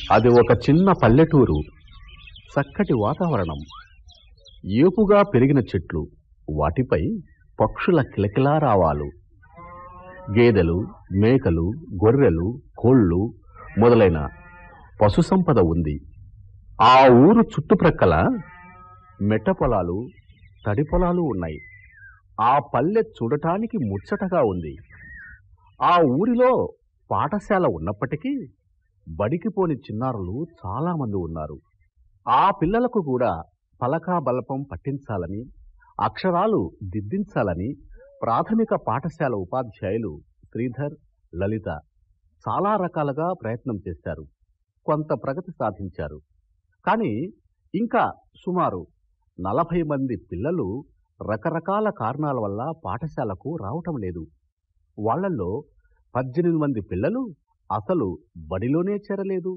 అది ఒక చిన్న పల్లెటూరు చక్కటి వాతావరణం ఏపుగా పెరిగిన చెట్లు వాటిపై పక్షుల కిలకిలారావాలు గేదెలు మేకలు గొర్రెలు కోళ్ళు మొదలైన పశు సంపద ఉంది ఆ ఊరు చుట్టుప్రక్కల మెట్ట పొలాలు తడి పొలాలు ఉన్నాయి ఆ పల్లె చూడటానికి ముచ్చటగా ఉంది ఆ ఊరిలో పాఠశాల ఉన్నప్పటికీ బడికి పోని చిన్నారులు చాలామంది ఉన్నారు ఆ పిల్లలకు కూడా పలకా బలపం పట్టించాలని అక్షరాలు దిద్దించాలని ప్రాథమిక పాఠశాల ఉపాధ్యాయులు శ్రీధర్ లలిత చాలా రకాలుగా ప్రయత్నం చేశారు కొంత ప్రగతి సాధించారు కానీ ఇంకా సుమారు నలభై మంది పిల్లలు రకరకాల కారణాల వల్ల పాఠశాలకు రావటం లేదు వాళ్ళల్లో పద్దెనిమిది మంది పిల్లలు అసలు బడిలోనే చేరలేదు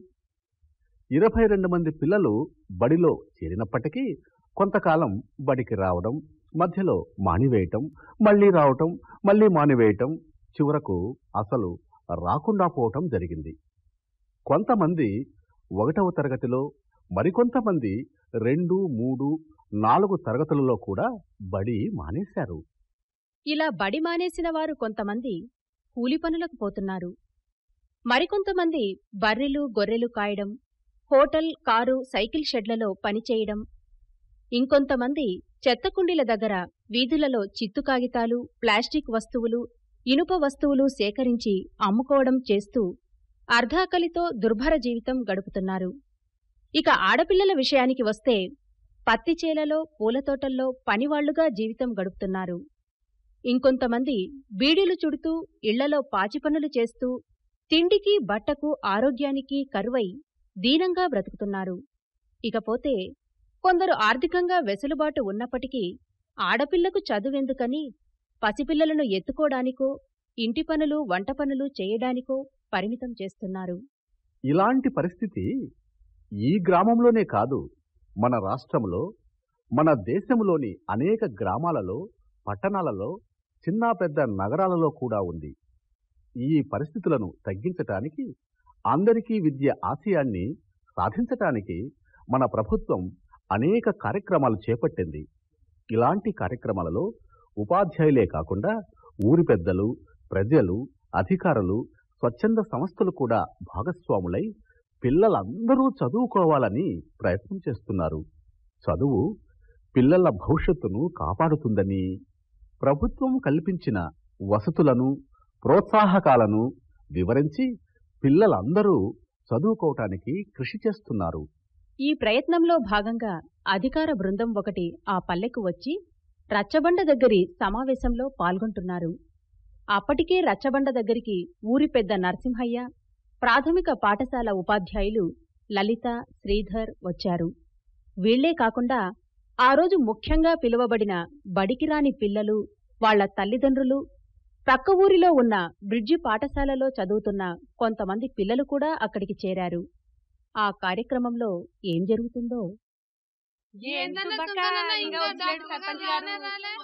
ఇరవై రెండు మంది పిల్లలు బడిలో చేరినప్పటికీ కొంతకాలం బడికి రావడం మధ్యలో మానివేయటం మళ్ళీ రావటం మళ్ళీ మానివేయటం చివరకు అసలు రాకుండా పోవటం జరిగింది కొంతమంది ఒకటవ తరగతిలో మరికొంతమంది రెండు మూడు నాలుగు తరగతులలో కూడా బడి మానేశారు ఇలా బడి మానేసిన వారు కొంతమంది కూలి పనులకు పోతున్నారు మరికొంతమంది బర్రెలు గొర్రెలు కాయడం హోటల్ కారు సైకిల్ షెడ్లలో పనిచేయడం ఇంకొంతమంది చెత్తకుండీల దగ్గర వీధులలో చిత్తు కాగితాలు ప్లాస్టిక్ వస్తువులు ఇనుప వస్తువులు సేకరించి అమ్ముకోవడం చేస్తూ అర్ధాకలితో దుర్భర జీవితం గడుపుతున్నారు ఇక ఆడపిల్లల విషయానికి వస్తే పత్తి చేలలో పూలతోటల్లో పనివాళ్లుగా జీవితం గడుపుతున్నారు ఇంకొంతమంది బీడీలు చుడుతూ ఇళ్లలో పాచిపనులు చేస్తూ తిండికి బట్టకు ఆరోగ్యానికి కరువై దీనంగా బ్రతుకుతున్నారు ఇకపోతే కొందరు ఆర్థికంగా వెసులుబాటు ఉన్నప్పటికీ ఆడపిల్లకు చదువెందుకని పసిపిల్లలను ఎత్తుకోడానికో ఇంటి పనులు వంట పనులు చేయడానికో పరిమితం చేస్తున్నారు ఇలాంటి పరిస్థితి ఈ గ్రామంలోనే కాదు మన రాష్ట్రంలో మన దేశంలోని అనేక గ్రామాలలో పట్టణాలలో చిన్న పెద్ద నగరాలలో కూడా ఉంది ఈ పరిస్థితులను తగ్గించటానికి అందరికీ విద్య ఆశయాన్ని సాధించటానికి మన ప్రభుత్వం అనేక కార్యక్రమాలు చేపట్టింది ఇలాంటి కార్యక్రమాలలో ఉపాధ్యాయులే కాకుండా ఊరి పెద్దలు ప్రజలు అధికారులు స్వచ్ఛంద సంస్థలు కూడా భాగస్వాములై పిల్లలందరూ చదువుకోవాలని ప్రయత్నం చేస్తున్నారు చదువు పిల్లల భవిష్యత్తును కాపాడుతుందని ప్రభుత్వం కల్పించిన వసతులను ప్రోత్సాహకాలను వివరించి పిల్లలందరూ చదువుకోవటానికి కృషి చేస్తున్నారు ఈ ప్రయత్నంలో భాగంగా అధికార బృందం ఒకటి ఆ పల్లెకు వచ్చి రచ్చబండ దగ్గరి సమావేశంలో పాల్గొంటున్నారు అప్పటికే రచ్చబండ దగ్గరికి ఊరి పెద్ద నరసింహయ్య ప్రాథమిక పాఠశాల ఉపాధ్యాయులు లలిత శ్రీధర్ వచ్చారు వీళ్లే కాకుండా ఆ రోజు ముఖ్యంగా పిలువబడిన బడికి రాని పిల్లలు వాళ్ల తల్లిదండ్రులు పక్క ఊరిలో ఉన్న బ్రిడ్జి పాఠశాలలో చదువుతున్న కొంతమంది పిల్లలు కూడా అక్కడికి చేరారు ఆ కార్యక్రమంలో ఏం జరుగుతుందో ఏందన్నా సుబ్బక్క, ఇంకా వచ్చాడు సర్పంచ్ గారు.